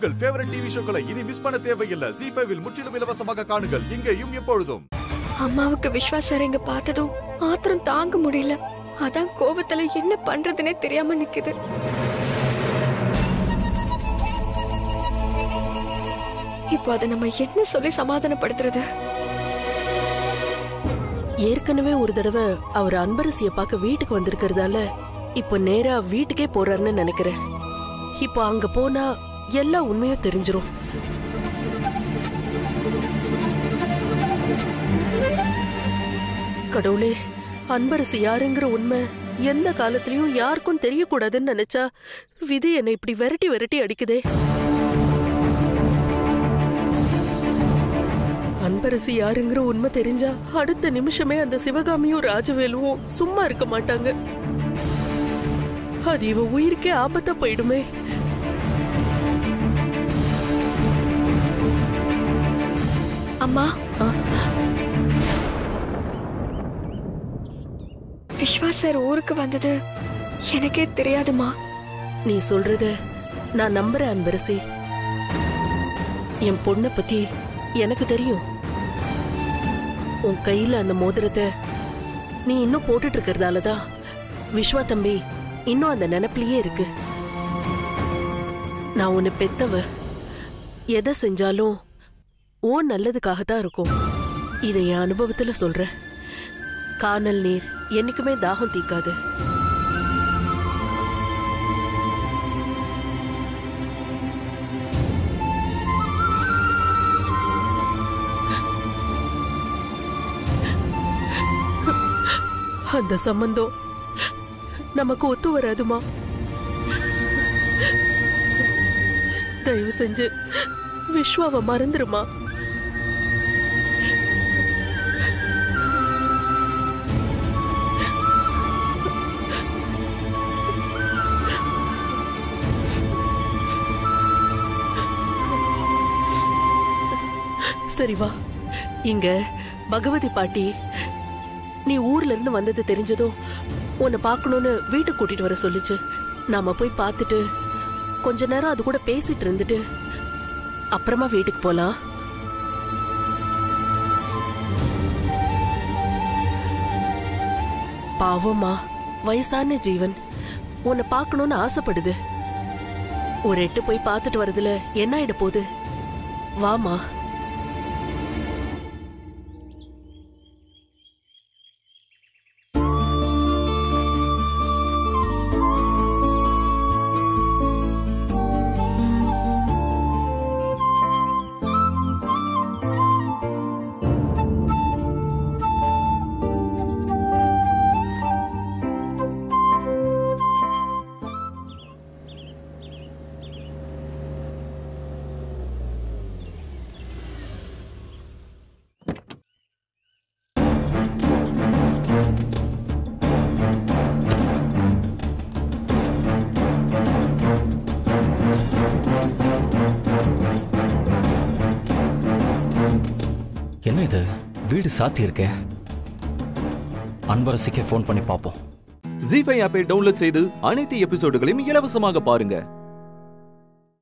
உங்கள் favourite TV ஷோக்களை இனி miss பண்ண தேவையில்லை ஜி ஃபைவில் முற்றிலும் இலவசமாக காணுங்கள் இங்கேயும் எப்பொழுதும் அம்மாவுக்கு விஸ்வாசம் இங்க பார்த்ததும் ஆத்திரம் தாங்க முடியல அதான் கோபத்துல என்ன பண்றதுனே தெரியாம நிக்குது இப்போ அதை நம்ம என்ன சொல்லி சமாதானப்படுத்துறது ஏற்கனவே ஒரு தடவை அவர் அன்பரசிய பார்க்க வீட்டுக்கு வந்திருக்கிறதால இப்ப நேரா வீட்டுக்கே போறாருன்னு நினைக்கிறேன் இப்போ அங்க போனா எல்லா உண்மையும் தெரிஞ்சிரும் கடவுளே அன்பரசி யாருங்கிற உண்மை எந்த காலத்திலயும் யாருக்கும் தெரியக்கூடாதுன்னு நினைச்சா விதி என்னை இப்படி விரட்டி விரட்டி அடிக்குதே அன்பரசி யாருங்கிற உண்மை தெரிஞ்சா அடுத்த நிமிஷமே அந்த சிவகாமியும் ராஜவேலுவும் சும்மா இருக்க மாட்டாங்க அது இவ உயிருக்கே ஆபத்தா போயிடுமே அம்மா ஆ. விஸ்வாஸ் சார் ஊருக்கு வந்தது எனக்கே தெரியாதுமா நீ சொல்றத நான் நம்புறேன் அன்பரசி என் பொண்ணை பத்தி எனக்கு தெரியும் உன் கையில அந்த மோதிரத்தை நீ இன்னும் போட்டுட்டு இருக்கிறதால தான் விஸ்வா தம்பி இன்னும் அந்த நினைப்பிலேயே இருக்கு நான் உன்னை பெத்தவ எதை செஞ்சாலும் உன் நல்லதுக்காக தான் இருக்கும் இதை என் அனுபவத்துல சொல்றேன் காணல் நீர் என்னைக்குமே தாகம் தீக்காது அந்த சம்பந்தம் நமக்கு ஒத்து வராதுமா தயவு செஞ்சு விஸ்வாவை மறந்துருமா சரி வா இங்க பகவதி பாட்டி நீ ஊர்ல இருந்து வந்தது தெரிஞ்சதும் உன்னை பார்க்கணும்னு வீட்டுக்கு கூட்டிட்டு வர சொல்லுச்சு நாம போய் பார்த்துட்டு கொஞ்ச நேரம் அது கூட பேசிட்டு இருந்துட்டு அப்புறமா வீட்டுக்கு போலாம் பாவமா வயசான ஜீவன் உன்னை பார்க்கணும்னு ஆசைப்படுது ஒரு எட்டு போய் பார்த்துட்டு வரதுல என்ன ஆயிட போகுது வாமா என்ன இது வீடு சாத்தி இருக்கே அன்பரசிக்கே ஃபோன் பண்ணி பார்ப்போம் ஜி ஃபைவ் ஆப்பை டவுன்லோட் செய்து அனைத்து எபிசோடுகளையும் இலவசமாக பாருங்க